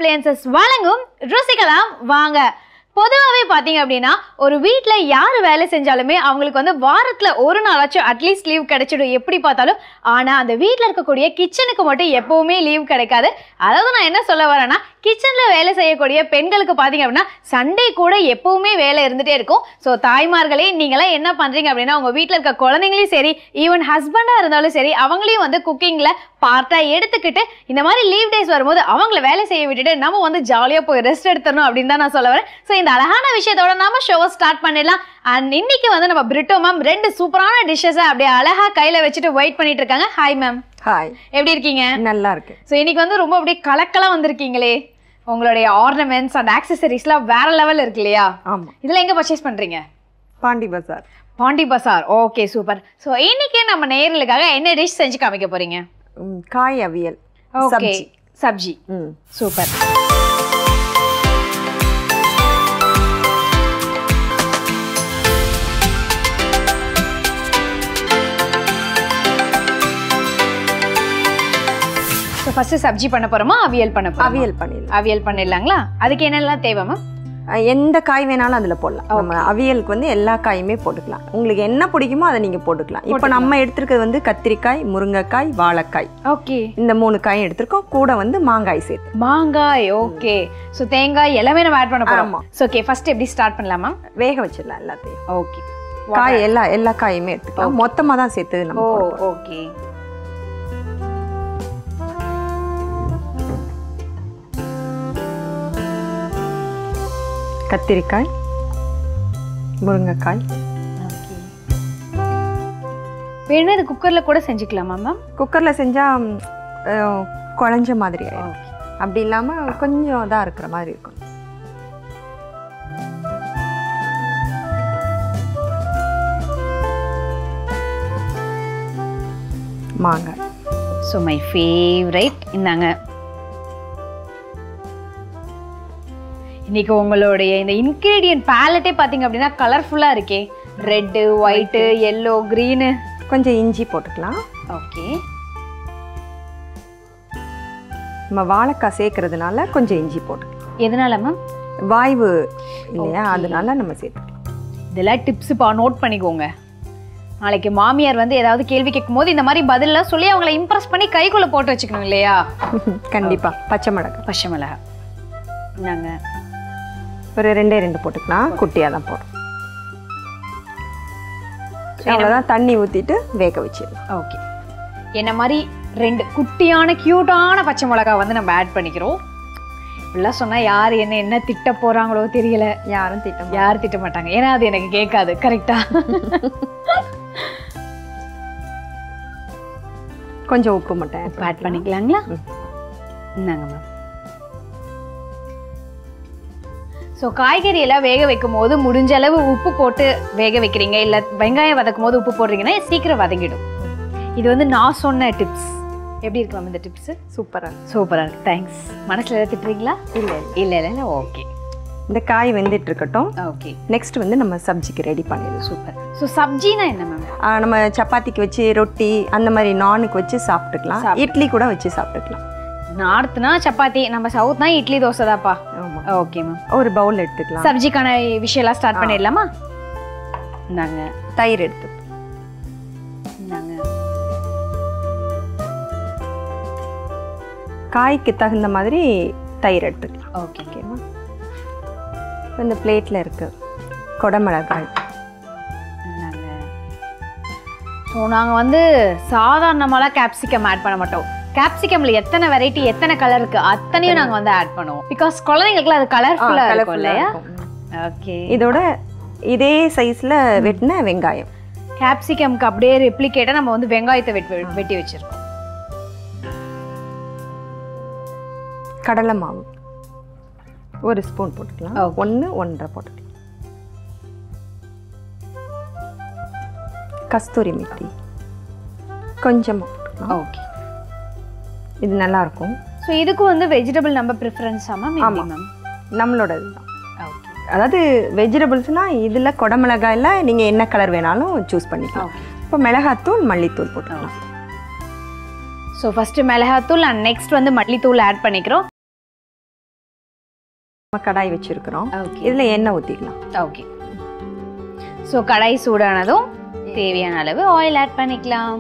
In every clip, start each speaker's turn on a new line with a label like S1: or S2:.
S1: Appliances வழங்கும் ருசிக்கலாம் வாங்க பொதுவாகவே பார்த்தீங்க அப்படின்னா ஒரு வீட்டில் யார் வேலை செஞ்சாலுமே அவங்களுக்கு வந்து வாரத்தில் ஒரு நாளாச்சும் அட்லீஸ்ட் லீவ் கிடைச்சிடும் எப்படி பார்த்தாலும் ஆனால் அந்த வீட்டில் இருக்கக்கூடிய கிச்சனுக்கு மட்டும் எப்போவுமே லீவ் கிடைக்காது அதாவது நான் என்ன சொல்ல வரேன்னா கிச்சனில் வேலை செய்யக்கூடிய பெண்களுக்கு பார்த்தீங்க அப்படின்னா சண்டே கூட எப்பவுமே வேலை இருந்துகிட்டே இருக்கும் ஸோ தாய்மார்களே நீங்களாம் என்ன பண்ணுறீங்க அப்படின்னா உங்கள் வீட்டில் இருக்க குழந்தைங்களையும் சரி ஈவன் ஹஸ்பண்டாக இருந்தாலும் சரி அவங்களையும் வந்து குக்கிங்கில் பார்ட்டாக எடுத்துக்கிட்டு இந்த மாதிரி லீவ் டேஸ் வரும்போது அவங்கள வேலை செய்ய விட்டுட்டு நம்ம வந்து ஜாலியாக போய் ரெஸ்ட் எடுத்துடணும் அப்படின்னு தான் நான் சொல்ல வரேன் ஸோ இந்த அழகான விஷயத்தோட நம்ம ஷோவை ஸ்டார்ட் பண்ணிடலாம் அண்ட் இன்னைக்கு வந்து நம்ம பிரிட்டோ மேம் ரெண்டு சூப்பரான டிஷ்ஷஸை அப்படியே அழகாக கையில் வச்சுட்டு வெயிட் பண்ணிட்டு இருக்காங்க ஹாய் மேம்
S2: ஹாய்
S1: எப்படி இருக்கீங்க
S2: நல்லா இருக்கு
S1: ஸோ இன்னைக்கு வந்து ரொம்ப அப்படியே கலக்கலா வந்திருக்கீங்களே உங்களுடைய ஆர்னமெண்ட்ஸ் அண்ட் ஆக்சசரிஸ்லாம் வேற லெவல் இருக்கு இல்லையா
S2: ஆமா
S1: இதெல்லாம் எங்க பர்ச்சேஸ் பண்றீங்க
S2: Pondy Bazaar
S1: Pondy Bazaar okay super so இன்னைக்கு நம்ம நேர்களுக்காக என்ன டிஷ் செஞ்சு காமிக்க போறீங்க
S2: ம், காய் அவியல்
S1: ஓகே
S2: சப்ஜி
S1: சப்ஜி
S2: ம்
S1: சூப்பர் ஸோ ஃபர்ஸ்ட் சப்ஜி பண்ண போறோமா அவியல் பண்ண போறோமா
S2: அவியல் பண்ணிடலாம்
S1: அவியல் பண்ணிடலாங்களா அதுக்கு என்னெல்லாம் தேவை மேம்
S2: அஹ், எந்த காய் வேணாலும் அதில் போடலாம் நம்ம அவியலுக்கு வந்து எல்லா காயுமே போட்டுக்கலாம் உங்களுக்கு என்ன பிடிக்குமோ அதை நீங்கள் போட்டுக்கலாம் இப்போ நம்ம எடுத்திருக்கிறது வந்து கத்திரிக்காய் முருங்கைக்காய் வாழைக்காய்
S1: ஓகே
S2: இந்த மூணு காயும் எடுத்திருக்கோம் கூட வந்து மாங்காய் சேர்த்து
S1: மாங்காய் ஓகே ஸோ தேங்காய் எல்லாமே நம்ம ஆட் பண்ண போறோம்
S2: ஆமா.
S1: ஸோ ஓகே ஃபர்ஸ்ட் எப்படி ஸ்டார்ட் பண்ணலாமா
S2: வேக வச்சிடலாம் எல்லாத்தையும்
S1: ஓகே
S2: காய் எல்லா எல்லா காயுமே எடுத்துக்கலாம் மொத்தமாக தான் சேர்த்து
S1: ஓ
S2: நம்ம போட போறோம்.
S1: ஓகே
S2: கத்திரிக்காய் முருங்கைக்காய்
S1: ஓகே வேணா இது குக்கர்ல கூட செஞ்சுக்கலாமா மேம்
S2: குக்கரில் செஞ்சால் குழஞ்ச மாதிரி ஆயிடும்
S1: ஓகே
S2: அப்படி இல்லாமல் கொஞ்சம் இதாக இருக்கிற மாதிரி இருக்கும் மாங்காய்
S1: ஸோ மை ஃபேவரைட் இந்தாங்க இன்னைக்கு உங்களுடைய இந்த இன்கிரீடியன்ட் பேலட்டே பார்த்தீங்க அப்படின்னா கலர்ஃபுல்லாக இருக்கே ரெட்டு ஒயிட்டு எல்லோ க்ரீனு
S2: கொஞ்சம் இஞ்சி போட்டுக்கலாம்
S1: ஓகே
S2: நம்ம வாழைக்காய் சேர்க்கறதுனால கொஞ்சம் இஞ்சி போட்டுக்கலாம்
S1: எதனால மேம்
S2: வாய்வு இல்லையா அதனால நம்ம சேர்த்துக்கலாம்
S1: இதெல்லாம் டிப்ஸ் பா நோட் பண்ணிக்கோங்க நாளைக்கு மாமியார் வந்து ஏதாவது கேள்வி கேட்கும்போது இந்த மாதிரி பதிலெலாம் சொல்லி அவங்கள இம்ப்ரெஸ் பண்ணி கைக்குள்ள போட்டு வச்சுக்கணும் இல்லையா
S2: கண்டிப்பா பச்சை மிளகாய்
S1: பச்சை மிளகா நாங்க
S2: ஒரு ரெண்டே ரெண்டு போட்டுக்கலாம் குட்டியாக தான் போடும் அவ்வளோதான் தண்ணி ஊற்றிட்டு வேக வச்சிடலாம்
S1: ஓகே என்ன மாதிரி ரெண்டு குட்டியான க்யூட்டான பச்சை மிளகா வந்து நம்ம ஆட் பண்ணிக்கிறோம் இப்படிலாம் சொன்னா யார் என்ன என்ன திட்ட போறாங்களோ தெரியல
S2: யாரும் திட்டம்
S1: யார் திட்ட மாட்டாங்க ஏன்னா அது எனக்கு கேட்காது கரெக்டா
S2: கொஞ்சம் உப்பு மட்டும்
S1: ஆட் பண்ணிக்கலாங்களா இந்தாங்க மேம் ஸோ காய்கறி எல்லாம் வேக வைக்கும் போது முடிஞ்ச அளவு உப்பு போட்டு வேக வைக்கிறீங்க இல்லை வெங்காயம் வதக்கும் போது உப்பு போடுறீங்கன்னா சீக்கிரம் வதங்கிடும் இது வந்து நான் சொன்ன டிப்ஸ் எப்படி இருக்கு மேம் இந்த டிப்ஸ்
S2: சூப்பராக
S1: சூப்பராக இருக்கு தேங்க்ஸ் மனசில் எதாவது திட்டுறீங்களா
S2: இல்லை இல்லை
S1: இல்லை இல்லை இல்லை ஓகே
S2: இந்த காய் வெந்துட்டு இருக்கட்டும்
S1: ஓகே
S2: நெக்ஸ்ட் வந்து நம்ம சப்ஜிக்கு ரெடி பண்ணிடலாம்
S1: சூப்பர் ஸோ சப்ஜினா என்ன மேம்
S2: ஆ, நம்ம சப்பாத்திக்கு வச்சு ரொட்டி அந்த மாதிரி நானுக்கு வச்சு சாப்பிட்டுக்கலாம் இட்லி கூட வச்சு சாப்பிட்டுக்கலாம்
S1: நார்த்னா சப்பாத்தி நம்ம சவுத்னா இட்லி தோசை தான்ப்பா
S2: ஆமாம்
S1: ஓகே மேம்
S2: ஒரு பவுல் எடுத்துக்கலாம்
S1: சப்ஜிக்கான விஷயம்லாம் ஸ்டார்ட் பண்ணிடலாமா இந்தாங்க
S2: தயிர் எடுத்து
S1: இந்தாங்க
S2: காய்க்கு தகுந்த மாதிரி தயிர் எடுத்துக்கலாம்
S1: ஓகே
S2: ஓகேவா இப்ப இந்த பிளேட்டில் இருக்கு கொடமிளகாய்
S1: இந்தாங்க ஸோ நாங்கள் வந்து சாதாரணமாலாம் கேப்சிகம் ஆட் பண்ண மாட்டோம் கேப்சிகம்ல எத்தனை வெரைட்டி எத்தனை கலர் இருக்கு அத்தனையும் நாங்கள் வந்து ஆட் பண்ணுவோம் பிகாஸ் குழந்தைங்களுக்குலாம் அது கலர்ஃபுல்லாக இருக்கும் இல்லையா ஓகே
S2: இதோட இதே சைஸில் வெட்டின வெங்காயம்
S1: கேப்சிகம்க்கு அப்படியே ரெப்ளிகேட்டாக நம்ம வந்து வெங்காயத்தை வெட்டி வெட்டி வச்சிருக்கோம்
S2: கடலை மாவு ஒரு ஸ்பூன் போட்டுக்கலாம்
S1: Okay.
S2: ஒன்று ஒன்றரை போட்டுக்கலாம் கஸ்தூரி மெத்தி கொஞ்சமாக போட்டுக்கலாம்
S1: ஓகே
S2: இது நல்லா இருக்கும்
S1: ஸோ இதுக்கு வந்து வெஜிடபிள் நம்ம ப்ரிஃபரன்ஸா மேம் எப்படி மேம்
S2: நம்மளோட இதுதான்
S1: ஓகே
S2: அதாவது வெஜிடபிள்ஸ்னால் இதில் குடமிளகாயில் நீங்கள் என்ன கலர் வேணாலும் சூஸ் பண்ணிக்கலாம்
S1: ஓகே
S2: இப்போ மிளகாத்தூள் மல்லித்தூள் போட்டுக்கலாம்
S1: ஸோ ஃபஸ்ட்டு மிளகாத்தூள் அண்ட் நெக்ஸ்ட் வந்து மல்லித்தூள் ஆட் பண்ணிக்கிறோம்
S2: நம்ம கடாய் வச்சிருக்கிறோம்
S1: ஓகே
S2: இதுல எண்ணெய் ஊத்திக்கலாம்
S1: ஓகே ஸோ கடாய் சூடானதும் தேவையான அளவு ஆயில் ஆட் பண்ணிக்கலாம்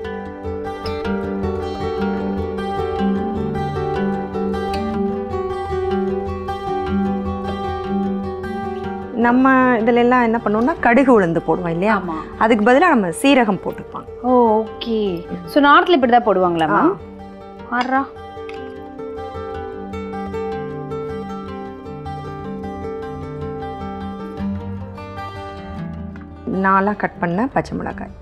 S2: நம்ம இதுல எல்லாம் என்ன பண்ணுவோம்னா கடுகு உளுந்து போடுவோம் இல்லையா
S1: ஆமா
S2: அதுக்கு பதிலா நம்ம சீரகம் போட்டுப்பாங்க
S1: ஓ ஓகே ஸோ நார்த்ல இப்படி தான் போடுவாங்களா மேம் ஆறா
S2: நாலா கட் பண்ண பச்சை மிளகாய்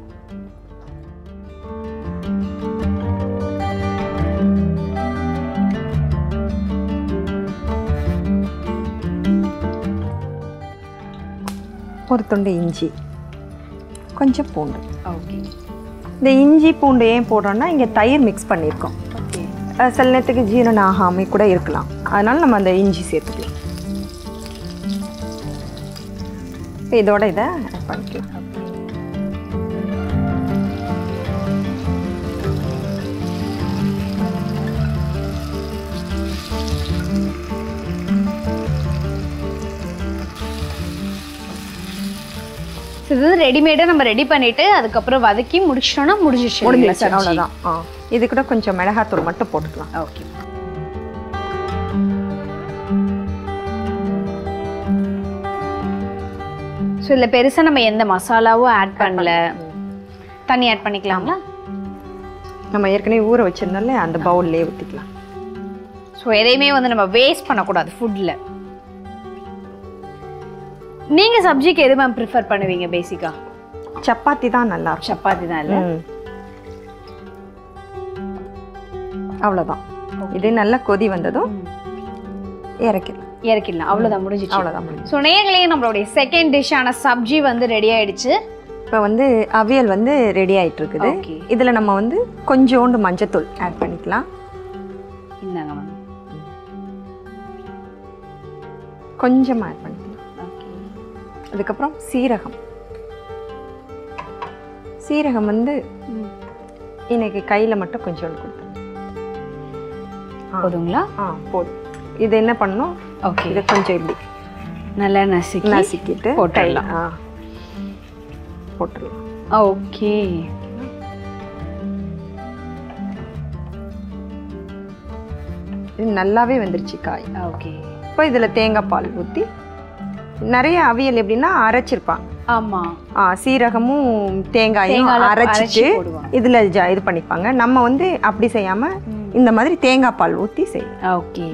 S2: ஒரு துண்டு இஞ்சி கொஞ்சம் பூண்டு
S1: ஓகே
S2: இந்த இஞ்சி பூண்டு ஏன் போடுறோம்னா இங்கே தயிர் மிக்ஸ் பண்ணியிருக்கோம்
S1: ஓகே
S2: அஹ் சில நேரத்துக்கு ஜீரணம் ஆகாமல் கூட இருக்கலாம் அதனால நம்ம அந்த இஞ்சி சேர்த்துக்கலாம் இப்போ இதோட இதை ஆட் பண்ணிக்கலாம்
S1: ஸோ இது வந்து ரெடிமேடாக நம்ம ரெடி பண்ணிட்டு அதுக்கப்புறம் வதக்கி முடிச்சிட்டோம்னா முடிஞ்சிச்சு
S2: முடிஞ்சிச்சு அவ்வளோதான் ஆ இது கூட கொஞ்சம் மிளகாத்தூள் மட்டும் போட்டுக்கலாம்
S1: ஓகே ஸோ இதில் பெருசாக நம்ம எந்த மசாலாவும் ஆட் பண்ணல தண்ணி ஆட் பண்ணிக்கலாங்களா
S2: நம்ம ஏற்கனவே ஊற வச்சிருந்தோம்ல அந்த பவுல்லே ஊற்றிக்கலாம்
S1: ஸோ எதையுமே வந்து நம்ம வேஸ்ட் பண்ணக்கூடாது ஃபுட்டில் நீங்கள் சப்ஜிக்கு எது மேம் ப்ரிஃபர் பண்ணுவீங்க பேசிக்காக
S2: சப்பாத்தி தான் நல்லா இருக்கும்
S1: சப்பாத்தி தான் இல்லை
S2: ம். அவ்வளோதான் இது நல்லா கொதி வந்ததும் இறக்கிடலாம்
S1: இறக்கிடலாம் அவ்வளோதான் முடிஞ்சிச்சு
S2: அவ்வளோதான் முடிஞ்சு
S1: ஸோ நேர்களே நம்மளுடைய செகண்ட் டிஷ்ஷான சப்ஜி வந்து ரெடி ஆயிடுச்சு
S2: இப்போ வந்து அவியல் வந்து ரெடி ஆயிட்டு இருக்குது
S1: Okay.
S2: இதில் நம்ம வந்து கொஞ்சோண்டு மஞ்சத்தூள் ஆட் பண்ணிக்கலாம்
S1: இந்தாங்க மேம்
S2: கொஞ்சமாக ஆட் பண்ணிக்கலாம்
S1: ஓகே
S2: அதுக்கப்புறம் சீரகம் சீரகம் வந்து இன்னைக்கு கையில் மட்டும் கொஞ்சோண்டு கொடுத்துருங்க ஆ.
S1: போதுங்களா
S2: ஆ போதும் இது என்ன பண்ணணும்
S1: ஓகே
S2: இதை கொஞ்சம் இப்படி
S1: நல்லா நசுக்கி
S2: நசுக்கிட்டு
S1: போட்டுடலாம்.
S2: கையில- ஆ போட்டுடலாம்
S1: ஓகே
S2: இது நல்லாவே வந்துருச்சு காய்
S1: ஓகே
S2: இப்போ இதில் தேங்காய் பால் ஊற்றி நிறைய அவியல் எப்படின்னா அரைச்சிருப்பாங்க
S1: ஆமா
S2: ஆ, சீரகமும் தேங்காயும்
S1: தேங்காய்லாம்
S2: அரைச்சிட்டு
S1: அரைச்சு போடுவாங்க.
S2: இதில் ஜ இது பண்ணிப்பாங்க நம்ம வந்து அப்படி செய்யாமல் இந்த மாதிரி தேங்காய் பால் ஊற்றி செய்யணும்
S1: ஓகே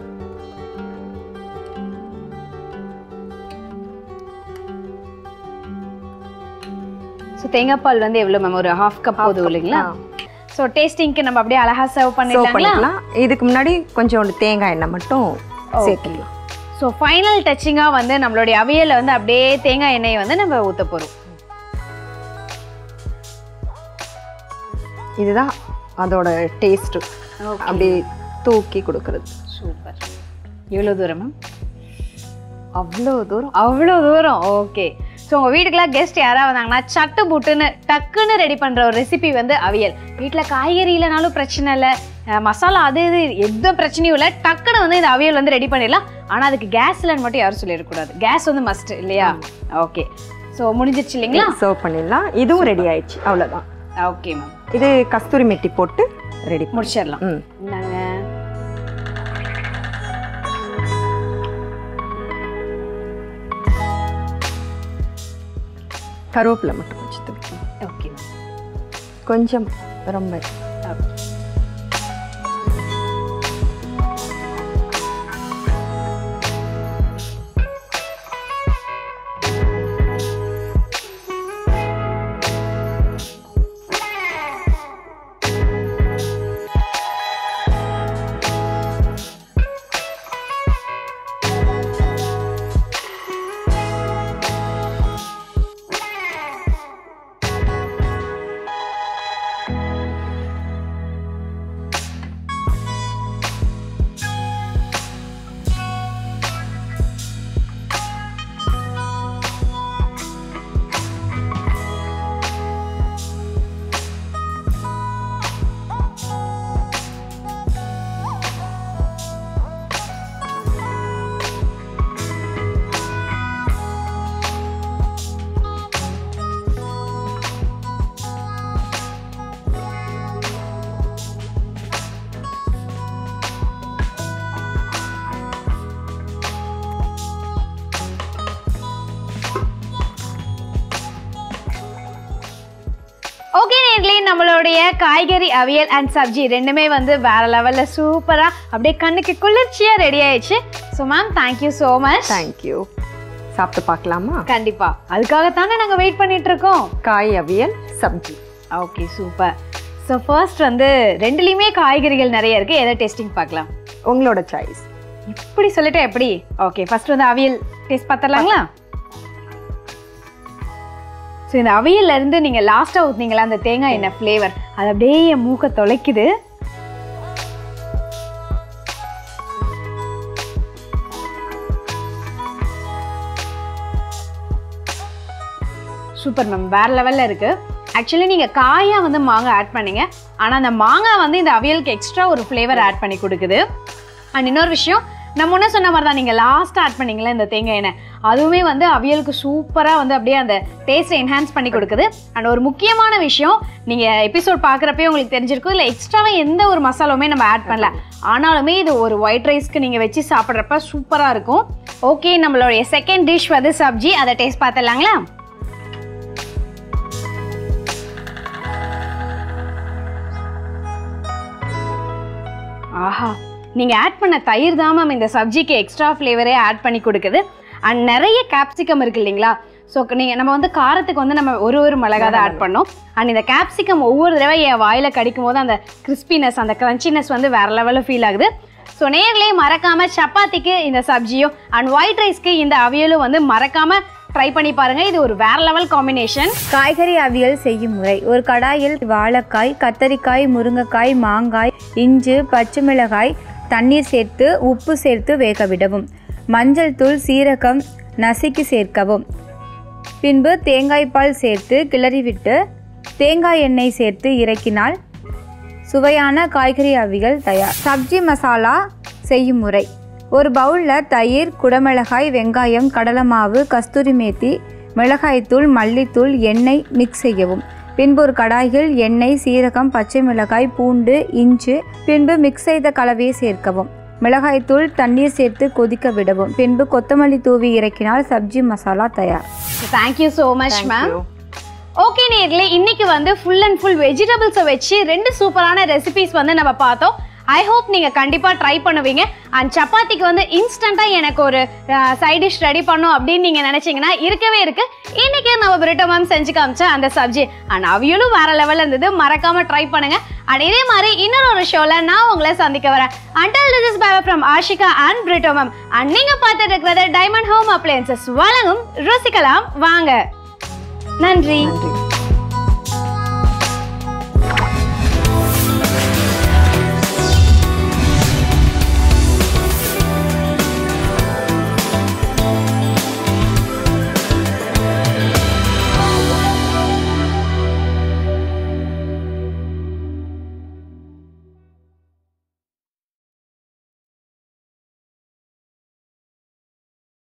S1: ஸோ தேங்காய் பால் வந்து எவ்வளோ மேம் ஒரு ஹாஃப் கப் போதும் இல்லைங்களா
S2: ஆ.
S1: ஸோ டேஸ்டிங்க்கு நம்ம அப்படியே அழகா சர்வ்
S2: சர்வ்
S1: பண்ணிடலாங்களா
S2: பண்ணிக்கலாம் இதுக்கு முன்னாடி கொஞ்சோண்டு தேங்காய் எண்ணெய் மட்டும் சேர்த்துக்கலாம்
S1: ஸோ ஃபைனல் டச்சிங்காக வந்து நம்மளுடைய அவியலில் வந்து அப்படியே தேங்காய் எண்ணெயை வந்து நம்ம ஊற்ற போகிறோம்
S2: இதுதான் அதோட டேஸ்ட்டு அப்படி தூக்கி கொடுக்கறது
S1: சூப்பர் எவ்வளோ தூரம் மேம்
S2: அவ்வளோ தூரம்
S1: அவ்வளோ தூரம் ஓகே ஸோ உங்கள் வீட்டுக்கெல்லாம் கெஸ்ட் யாராவது வந்தாங்கன்னா சட்டு புட்டுன்னு டக்குன்னு ரெடி பண்ணுற ஒரு ரெசிபி வந்து அவியல் வீட்டில் காய்கறி இல்லைனாலும் பிரச்சனை இல்லை அஹ் மசாலா அது இது எந்த பிரச்சனையும் இல்லை டக்குன்னு வந்து இந்த அவியல் வந்து ரெடி பண்ணிடலாம் ஆனால் அதுக்கு கேஸ் இல்லைன்னு மட்டும் யாரும் சொல்லிடக்கூடாது கேஸ் வந்து மஸ்ட் இல்லையா ஓகே ஸோ முடிஞ்சிருச்சு இல்லைங்களா
S2: சர்வ் பண்ணிடலாம் இதுவும் ரெடி ஆயிடுச்சு அவ்வளோதான்
S1: ஓகே மேம்
S2: இது கஸ்தூரி மெட்டி போட்டு ரெடி
S1: முடிச்சிடலாம்
S2: ம்
S1: இந்தாங்க
S2: கருவேப்பிலை மட்டும் கொஞ்சம் தூக்கி
S1: ஓகே
S2: கொஞ்சம் ரொம்ப
S1: நம்மளுடைய காய்கறி அவியல் அண்ட் சப்ஜி ரெண்டுமே வந்து வேற லெவல்ல சூப்பரா அப்படியே கண்ணுக்கு குளிர்ச்சியா ரெடி ஆயிடுச்சு so ma'am thank you so much
S2: thank you சாப்பிட்டு பார்க்கலாமா
S1: கண்டிப்பா அதுக்காகத்தானே நாங்க வெயிட் பண்ணிட்டு இருக்கோம்
S2: காய் அவியல் சப்ஜி
S1: ஓகே சூப்பர் ஸோ ஃபர்ஸ்ட் வந்து ரெண்டுலேயுமே காய்கறிகள் நிறைய இருக்கு எதை டேஸ்டிங் பார்க்கலாம்
S2: உங்களோட சாய்ஸ்
S1: இப்படி சொல்லிட்டு எப்படி ஓகே ஃபர்ஸ்ட் வந்து அவியல் டேஸ்ட் பார்த்துடலாங்களா ஸோ இந்த அவியல்ல இருந்து நீங்க லாஸ்டா ஊத்துனீங்களா அந்த தேங்காய் எண்ணெய் ஃப்ளேவர் அது அப்படியே என் மூக்க தொலைக்குது சூப்பர் மேம் வேற லெவல்ல இருக்கு ஆக்சுவலி நீங்க காயா வந்து மாங்காய் ஆட் பண்ணீங்க ஆனா அந்த மாங்காய் வந்து இந்த அவியலுக்கு எக்ஸ்ட்ரா ஒரு ஃப்ளேவர் ஆட் பண்ணி கொடுக்குது அண்ட் இன்னொரு விஷயம் நம்ம முன்ன சொன்ன மாதிரி தான் நீங்கள் லாஸ்ட் ஆட் பண்ணீங்களே இந்த தேங்காய் எண்ணெய் அதுவுமே வந்து அவியலுக்கு சூப்பராக வந்து அப்படியே அந்த டேஸ்ட்டை என்ஹான்ஸ் பண்ணி கொடுக்குது அண்ட் ஒரு முக்கியமான விஷயம் நீங்கள் எபிசோட் பார்க்குறப்பே உங்களுக்கு தெரிஞ்சிருக்கும் இல்லை எக்ஸ்ட்ராவாக எந்த ஒரு மசாலாவுமே நம்ம ஆட் பண்ணல ஆனாலுமே இது ஒரு ஒயிட் ரைஸ்க்கு நீங்கள் வச்சு சாப்பிட்றப்ப சூப்பராக இருக்கும் ஓகே நம்மளுடைய செகண்ட் டிஷ் வந்து சப்ஜி அதை டேஸ்ட் பார்த்துடலாங்களா ஆஹா நீங்க ஆட் பண்ண தயிர் தான் மேம் இந்த சப்ஜிக்கு எக்ஸ்ட்ரா ஃப்ளேவரே ஆட் பண்ணி கொடுக்குது அண்ட் நிறைய கேப்சிகம் இருக்கு இல்லைங்களா ஸோ நீங்க நம்ம வந்து காரத்துக்கு வந்து நம்ம ஒரு ஒரு மிளகா தான் ஆட் பண்ணோம் அண்ட் இந்த கேப்சிகம் ஒவ்வொரு தடவை என் வாயில கடிக்கும் போது அந்த கிறிஸ்பினஸ் அந்த கிரன்ச்சினஸ் வந்து வேற லெவலில் ஃபீல் ஆகுது ஸோ நேர்லயே மறக்காம சப்பாத்திக்கு இந்த சப்ஜியும் அண்ட் ஒயிட் ரைஸ்க்கு இந்த அவியலும் வந்து மறக்காம ட்ரை பண்ணி பாருங்க இது ஒரு வேற லெவல் காம்பினேஷன்
S3: காய்கறி அவியல் செய்யும் முறை ஒரு கடாயில் வாழைக்காய் கத்தரிக்காய் முருங்கைக்காய் மாங்காய் இஞ்சு பச்சை மிளகாய் தண்ணீர் சேர்த்து உப்பு சேர்த்து வேக விடவும் மஞ்சள் தூள் சீரகம் நசுக்கி சேர்க்கவும் பின்பு தேங்காய் பால் சேர்த்து கிளறிவிட்டு தேங்காய் எண்ணெய் சேர்த்து இறக்கினால் சுவையான காய்கறி அவிகள் தயார் சப்ஜி மசாலா செய்யும் முறை ஒரு பவுலில் தயிர் குடமிளகாய் வெங்காயம் கடலை மாவு கஸ்தூரி மேத்தி மிளகாய்த்தூள் மல்லித்தூள் எண்ணெய் மிக்ஸ் செய்யவும் பின்பு ஒரு கடாயில் எண்ணெய் சீரகம் பச்சை மிளகாய் பூண்டு இஞ்சு பின்பு மிக்ஸ் செய்த கலவையை சேர்க்கவும் மிளகாய்த்தூள் தண்ணீர் சேர்த்து கொதிக்க விடவும் பின்பு கொத்தமல்லி தூவி இறக்கினால் சப்ஜி மசாலா தயார்
S1: thank you so much ma'am okay நேர்களே இன்னைக்கு வந்து ஃபுல் அண்ட் ஃபுல் வெஜிடபிள்ஸை வச்சு ரெண்டு சூப்பரான ரெசிபிஸ் வந்து நம்ம பார்த்தோம் ஐ ஹோப் நீங்கள் கண்டிப்பாக ட்ரை பண்ணுவீங்க அண்ட் சப்பாத்திக்கு வந்து இன்ஸ்டண்ட்டாக எனக்கு ஒரு சைட் டிஷ் ரெடி பண்ணும் அப்படின்னு நீங்கள் நினச்சிங்கன்னா இருக்கவே இருக்கு இன்னைக்கு நம்ம பிரிட்டோ மேம் செஞ்சு காமிச்ச அந்த சப்ஜி அண்ட் அவியலும் வேற லெவலில் இருந்தது மறக்காம ட்ரை பண்ணுங்க அண்ட் இதே மாதிரி இன்னொரு ஒரு ஷோவில் நான் உங்களை சந்திக்க வரேன் until this is bye from Ashika and Brito ma'am and நீங்கள் பார்த்துட்டு இருக்கிறது டைமண்ட் ஹோம் அப்ளையன்சஸ் வழங்கும் ருசிக்கலாம் வாங்க நன்றி
S2: நன்றி